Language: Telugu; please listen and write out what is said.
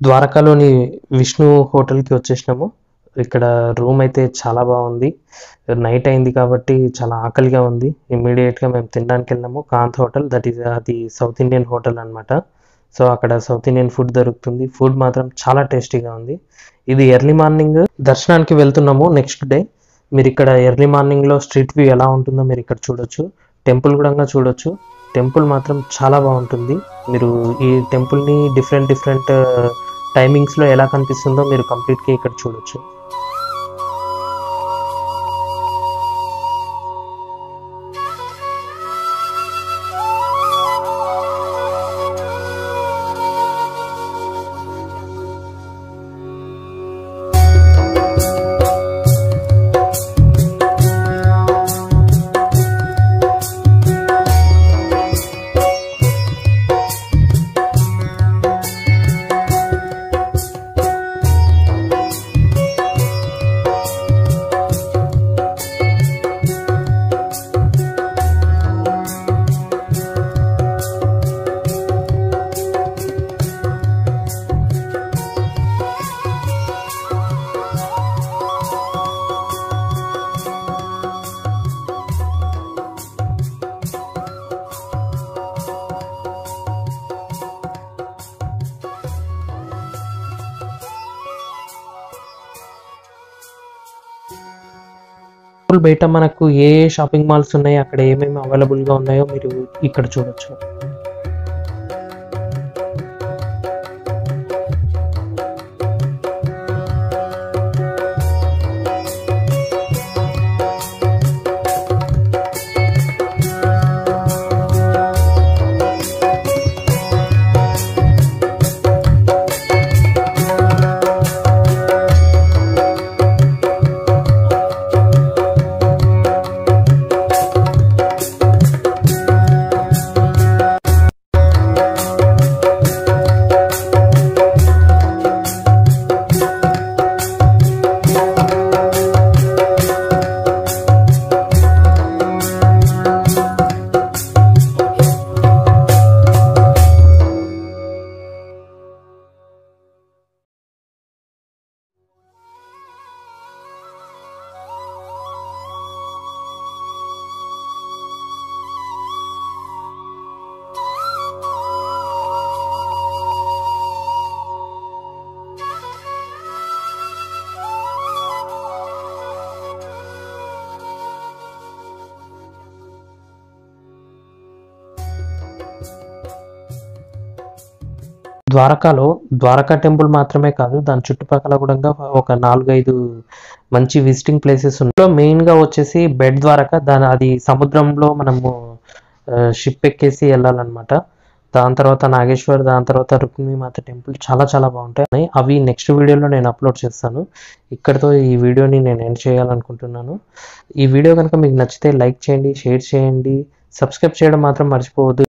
ద్వారకాలోని విష్ణు హోటల్కి వచ్చేసినాము ఇక్కడ రూమ్ అయితే చాలా బాగుంది నైట్ అయింది కాబట్టి చాలా ఆకలిగా ఉంది ఇమ్మీడియట్గా మేము తినడానికి వెళ్ళాము కాంత్ హోటల్ దట్ ఈస్ అది సౌత్ ఇండియన్ హోటల్ అన్నమాట సో అక్కడ సౌత్ ఇండియన్ ఫుడ్ దొరుకుతుంది ఫుడ్ మాత్రం చాలా టేస్టీగా ఉంది ఇది ఎర్లీ మార్నింగ్ దర్శనానికి వెళ్తున్నాము నెక్స్ట్ డే మీరు ఇక్కడ ఎర్లీ మార్నింగ్లో స్ట్రీట్ వ్యూ ఎలా ఉంటుందో మీరు ఇక్కడ చూడొచ్చు టెంపుల్ కూడా చూడొచ్చు టెంపుల్ మాత్రం చాలా బాగుంటుంది మీరు ఈ టెంపుల్ని డిఫరెంట్ డిఫరెంట్ టైమింగ్స్లో ఎలా కనిపిస్తుందో మీరు కంప్లీట్గా ఇక్కడ చూడొచ్చు టెంపుల్ బయట మనకు ఏ ఏ షాపింగ్ మాల్స్ ఉన్నాయో అక్కడ ఏమేమి అవైలబుల్గా ఉన్నాయో మీరు ఇక్కడ చూడొచ్చు ద్వారకాలో ద్వారకా టెంపుల్ మాత్రమే కాదు దాని చుట్టుపక్కల కూడా ఒక నాలుగైదు మంచి విజిటింగ్ ప్లేసెస్ ఉన్నాయి మెయిన్గా వచ్చేసి బెడ్ ద్వారకా దాని అది సముద్రంలో మనము షిప్ ఎక్కేసి వెళ్ళాలన్నమాట దాని తర్వాత నాగేశ్వర్ దాని తర్వాత రుక్మిణి మాత టెంపుల్ చాలా చాలా బాగుంటాయి అవి నెక్స్ట్ వీడియోలో నేను అప్లోడ్ చేస్తాను ఇక్కడతో ఈ వీడియోని నేను ఎండ్ చేయాలనుకుంటున్నాను ఈ వీడియో కనుక మీకు నచ్చితే లైక్ చేయండి షేర్ చేయండి సబ్స్క్రైబ్ చేయడం మాత్రం మర్చిపోవద్దు